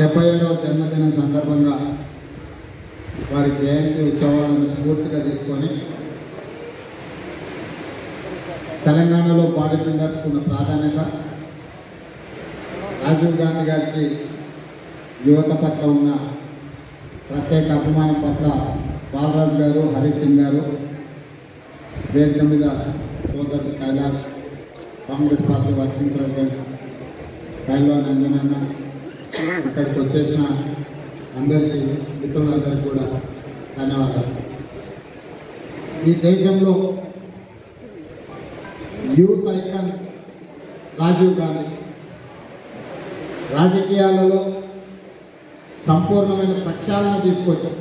డెబ్బై ఏడవ జన్మదినం సందర్భంగా వారి జయంతి ఉత్సవాలను స్ఫూర్తిగా తీసుకొని తెలంగాణలో బాడీ బిల్డర్స్కు ఉన్న ప్రాధాన్యత రాజీవ్ గాంధీ గారికి యువత పట్ల ఉన్న ప్రత్యేక అభిమానం పట్ల బాలరాజు గారు హరి సింగ్ గారు వేదిక మీద సోదరుడు Kailash Congress party working president కైల్వాన్ అంజనన్న ఇక్కడికి వచ్చేసిన అందరికీ మిత్రులందరికీ కూడా ధన్యవాదాలు ఈ దేశంలో యూత్ ఐకాన్ రాజీవ్ గాంధీ రాజకీయాలలో సంపూర్ణమైన ప్రక్షాళన తీసుకొచ్చి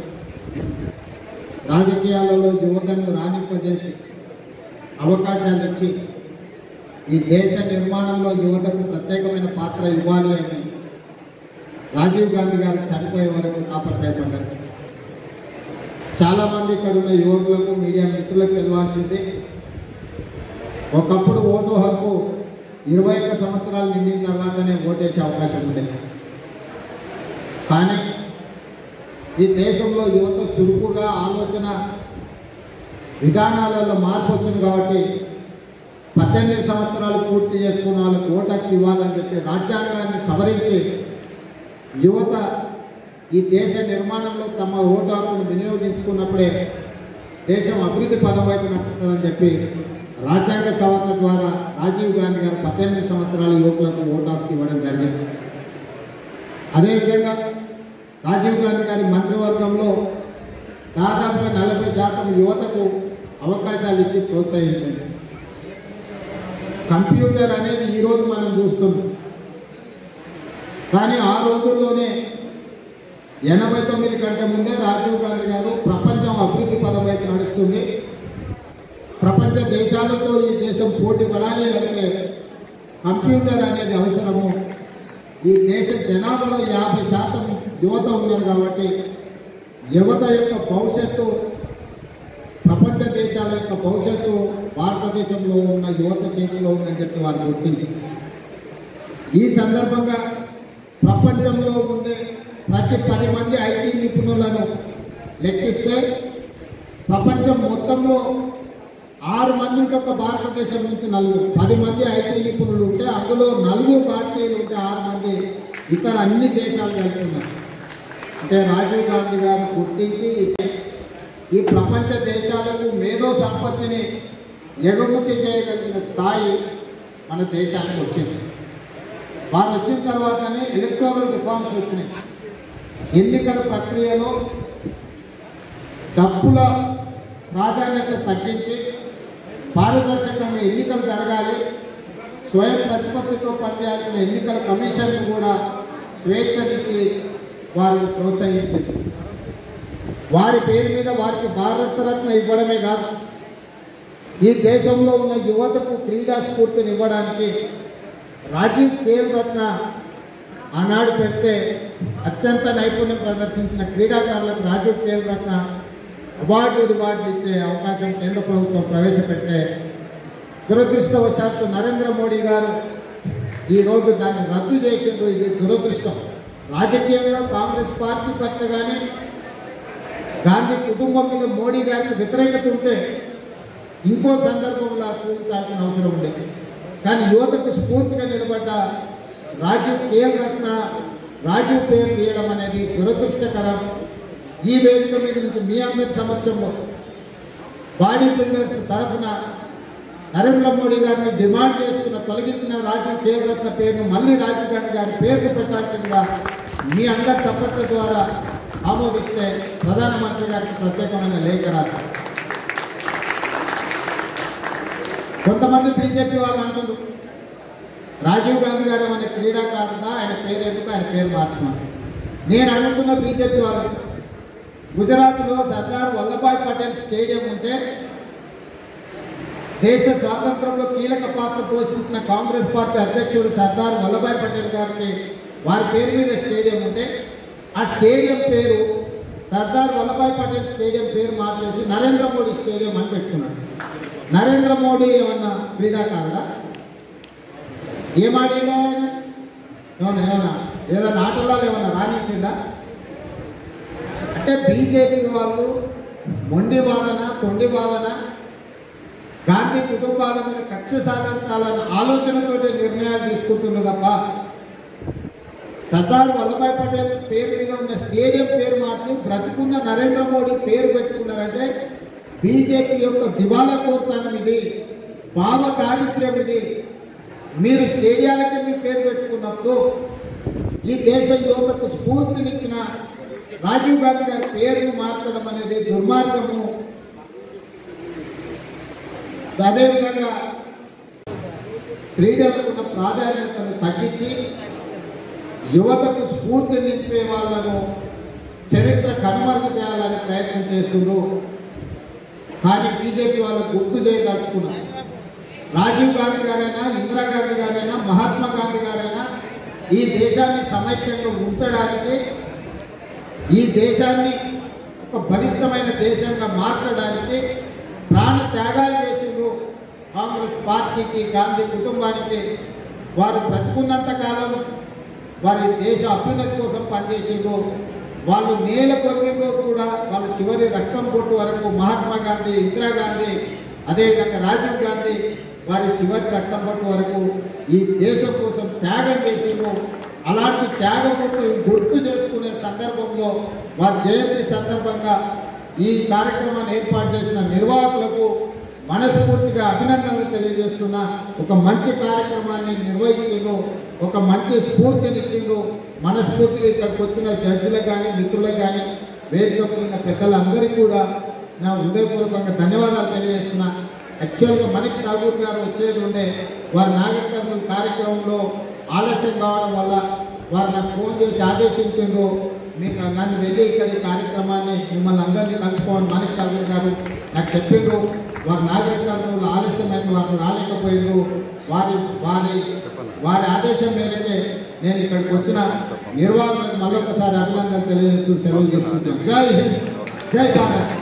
రాజకీయాలలో యువతను రాణింపజేసి అవకాశాలు ఇచ్చి ఈ దేశ నిర్మాణంలో యువతకు ప్రత్యేకమైన పాత్ర ఇవ్వాలి అని రాజీవ్ గాంధీ గారు చనిపోయే వరకు తాపత్రయపడ్డారు చాలామంది ఇక్కడ ఉన్న యువకులకు మీడియా మిత్రులకు తెలియాల్సింది ఒకప్పుడు ఓటు హక్కు ఇరవై ఒక్క సంవత్సరాలు నిండిన తర్వాతనే ఓటేసే అవకాశం ఉండేది కానీ ఈ దేశంలో యువత చురుకుగా ఆలోచన విధానాలలో మార్పు వచ్చింది కాబట్టి పద్దెనిమిది సంవత్సరాలు పూర్తి చేసుకున్న వాళ్ళకి ఓటు హక్కు ఇవ్వాలని చెప్పి రాజ్యాంగాన్ని సవరించి యువత ఈ దేశ నిర్మాణంలో తమ ఓటు హక్కును వినియోగించుకున్నప్పుడే దేశం అభివృద్ధి పదం వైపు నడుస్తుందని చెప్పి రాజ్యాంగ సవరణ ద్వారా రాజీవ్ గాంధీ గారు పద్దెనిమిది సంవత్సరాల యువకులకు ఓటు హక్కు ఇవ్వడం జరిగింది అదేవిధంగా రాజీవ్ గాంధీ గారి మంత్రివర్గంలో దాదాపుగా నలభై శాతం యువతకు అవకాశాలు ఇచ్చి ప్రోత్సహించండి కంప్యూటర్ అనేది ఈరోజు మనం చూస్తున్నాం కానీ ఆ రోజుల్లోనే ఎనభై తొమ్మిది కంటే ముందే రాజీవ్ గాంధీ గారు ప్రపంచం అభివృద్ధి పదం వైపు నడుస్తుంది ప్రపంచ దేశాలతో ఈ దేశం పోటీ పడాలి అంటే కంప్యూటర్ అనేది అవసరము ఈ దేశ జనాభాలో యాభై శాతం యువత ఉన్నారు కాబట్టి యువత యొక్క భవిష్యత్తు ప్రపంచ దేశాల యొక్క భవిష్యత్తు భారతదేశంలో ఉన్న యువత చేతిలో ఉందని చెప్పి వారు గుర్తించారు ఈ సందర్భంగా ప్రపంచంలో ఉండే ప్రతి పది మంది ఐటీ నిపుణులను లెక్కిస్తే ప్రపంచం మొత్తంలో ఆరు మంది ఉంటే ఒక భారతదేశం నుంచి నలుగురు పది మంది ఐటీ నిపుణులు ఉంటే అందులో నలుగురు భారతీయులు ఉంటే ఆరు మంది ఇతర అన్ని దేశాలు వెళ్తున్నారు అంటే రాజీవ్ గాంధీ గారు గుర్తించి ఈ ప్రపంచ దేశాలకు మేధో సంపత్తిని ఎగుమతి చేయగలిగిన స్థాయి మన దేశానికి వచ్చింది వారు వచ్చిన తర్వాతనే ఎలక్ట్రానిక్ రిఫార్మ్స్ వచ్చినాయి ఎన్నికల ప్రక్రియలో డబ్బుల ప్రాధాన్యత తగ్గించి పారదర్శకంగా ఎన్నికలు జరగాలి స్వయం ప్రతిపత్తితో పనిచేయాల్సిన ఎన్నికల కమిషన్ను కూడా స్వేచ్ఛనిచ్చి వారిని ప్రోత్సహించింది వారి పేరు మీద వారికి భారతరత్న ఇవ్వడమే కాదు ఈ దేశంలో ఉన్న యువతకు క్రీడా స్ఫూర్తిని ఇవ్వడానికి రాజీవ్ ఖేల్ రత్న ఆనాడు పెడితే అత్యంత నైపుణ్యం ప్రదర్శించిన క్రీడాకారులకు రాజీవ్ ఖేల్ రత్న అవార్డు రివార్డులు ఇచ్చే అవకాశం కేంద్ర ప్రభుత్వం ప్రవేశపెట్టే దురదృష్టవశాత్తు నరేంద్ర మోడీ గారు ఈరోజు దాన్ని రద్దు చేసిండ్రు ఇది దురదృష్టం రాజకీయంగా కాంగ్రెస్ పార్టీ పట్ల కానీ గాంధీ కుటుంబం మీద మోడీ గారికి వ్యతిరేకత ఉంటే ఇంకో సందర్భంలో చూపించాల్సిన అవసరం ఉండేది కానీ యువతకు స్ఫూర్తిగా నిలబడ్డ రాజీవ్ కేఎల్ రత్న రాజీవ్ పేరు తీయడం అనేది దురదృష్టకరం ఈ వేదిక మీద నుంచి మీ అందరి సమక్షంలో బాడీ బిల్డర్స్ తరఫున నరేంద్ర మోడీ గారిని డిమాండ్ చేస్తున్న తొలగించిన రాజీవ్ కేఎల్ రత్న పేరును మళ్ళీ రాజీవ్ గాంధీ గారి పేరుకు పెట్టాల్సిందిగా మీ అందరి చప్పట్ల ద్వారా ఆమోదిస్తే ప్రధానమంత్రి గారికి ప్రత్యేకమైన లేఖ రాశారు కొంతమంది బీజేపీ వాళ్ళు అంటున్నారు రాజీవ్ గాంధీ గారు మన క్రీడాకారుడా ఆయన పేరు ఎందుకు ఆయన పేరు మార్చమని నేను అడుగుతున్న బీజేపీ వాళ్ళు గుజరాత్లో సర్దార్ వల్లభాయ్ పటేల్ స్టేడియం ఉంటే దేశ స్వాతంత్రంలో కీలక పాత్ర పోషించిన కాంగ్రెస్ పార్టీ అధ్యక్షుడు సర్దార్ వల్లభాయ్ పటేల్ గారికి వారి పేరు మీద స్టేడియం ఉంటే ఆ స్టేడియం పేరు సర్దార్ వల్లభాయ్ పటేల్ స్టేడియం పేరు మార్చేసి నరేంద్ర మోడీ స్టేడియం అని పెట్టుకున్నాడు నరేంద్ర మోడీ ఏమన్నా క్రీడాకారుడా ఏం ఆడిండా ఆయన ఏమన్నా ఏమన్నా ఏదైనా ఆటల్లో ఏమైనా రాణించిందా అంటే బీజేపీ వాళ్ళు మొండి వాదన తొండి వాదన గాంధీ కుటుంబాల మీద కక్ష సాధించాలన్న ఆలోచనతోటి నిర్ణయాలు తీసుకుంటున్నారు తప్ప సర్దార్ వల్లభాయ్ పటేల్ పేరు మీద ఉన్న స్టేడియం పేరు మార్చి బ్రతుకున్న నరేంద్ర మోడీ పేరు పెట్టుకున్నారంటే బీజేపీ యొక్క దివాలా కోరుతానం ఇది భావ దారిద్ర్యం ఇది మీరు స్టేడియాలకి మీ పేరు పెట్టుకున్నప్పుడు ఈ దేశ యువతకు స్ఫూర్తినిచ్చిన రాజీవ్ గాంధీ గారి పేరును మార్చడం అనేది దుర్మార్గము అదేవిధంగా క్రీడలకు ఉన్న ప్రాధాన్యతను తగ్గించి యువతకు స్ఫూర్తి నింపే వాళ్ళను చరిత్ర కనుమరుగు చేయాలని ప్రయత్నం చేస్తున్నారు కానీ బీజేపీ వాళ్ళు గుర్తు చేయదలుచుకున్నారు రాజీవ్ గాంధీ గారైనా ఇందిరాగాంధీ గారైనా మహాత్మా గాంధీ గారైనా ఈ దేశాన్ని సమైక్యంగా ఉంచడానికి ఈ దేశాన్ని ఒక బలిష్టమైన దేశంగా మార్చడానికి ప్రాణ త్యాగాలు చేసిండ్రు కాంగ్రెస్ పార్టీకి గాంధీ కుటుంబానికి వారు బ్రతుకున్నంత కాలం వారి దేశ అభ్యున్నతి కోసం పనిచేసిండ్రు వాళ్ళు నేల కొరిగిందో కూడా వాళ్ళ చివరి రక్తం పొట్టు వరకు మహాత్మా గాంధీ ఇందిరాగాంధీ అదేవిధంగా రాజీవ్ గాంధీ వారి చివరి రక్తం పొట్టు వరకు ఈ దేశం కోసం త్యాగం చేసిండ్రు అలాంటి త్యాగం పొట్టు గుర్తు చేసుకునే సందర్భంలో వారి జయంతి సందర్భంగా ఈ కార్యక్రమాన్ని ఏర్పాటు చేసిన నిర్వాహకులకు మనస్ఫూర్తిగా అభినందనలు తెలియజేస్తున్న ఒక మంచి కార్యక్రమాన్ని నిర్వహించిండు ఒక మంచి స్ఫూర్తినిచ్చిండు మనస్ఫూర్తిగా ఇక్కడికి వచ్చిన జడ్జిలకు కానీ మిత్రులకు కానీ వేదిక మీద ఉన్న పెద్దలందరికీ కూడా నా హృదయపూర్వకంగా ధన్యవాదాలు తెలియజేస్తున్నా యాక్చువల్గా మనకి ఠాగూర్ గారు వచ్చేది ఉండే వారి నాగరికర్నూలు కార్యక్రమంలో ఆలస్యం కావడం వల్ల వారు నాకు ఫోన్ చేసి ఆదేశించిండ్రు మీకు నన్ను వెళ్ళి ఇక్కడ ఈ కార్యక్రమాన్ని మిమ్మల్ని అందరినీ కలుసుకోవాలి మాణిక్ ఠాగూర్ గారు నాకు చెప్పిండ్రు వారి నాగరికర్నూలు ఆలస్యమైన వారు రాలేకపోయిండ్రు వారి వారి వారి ఆదేశం మేరకే నేను ఇక్కడికి వచ్చిన నిర్వాహకులకు మళ్ళొకసారి అభినందనలు తెలియజేస్తూ సెలవు తీసుకుంటాను జై హింద్ జై భారత్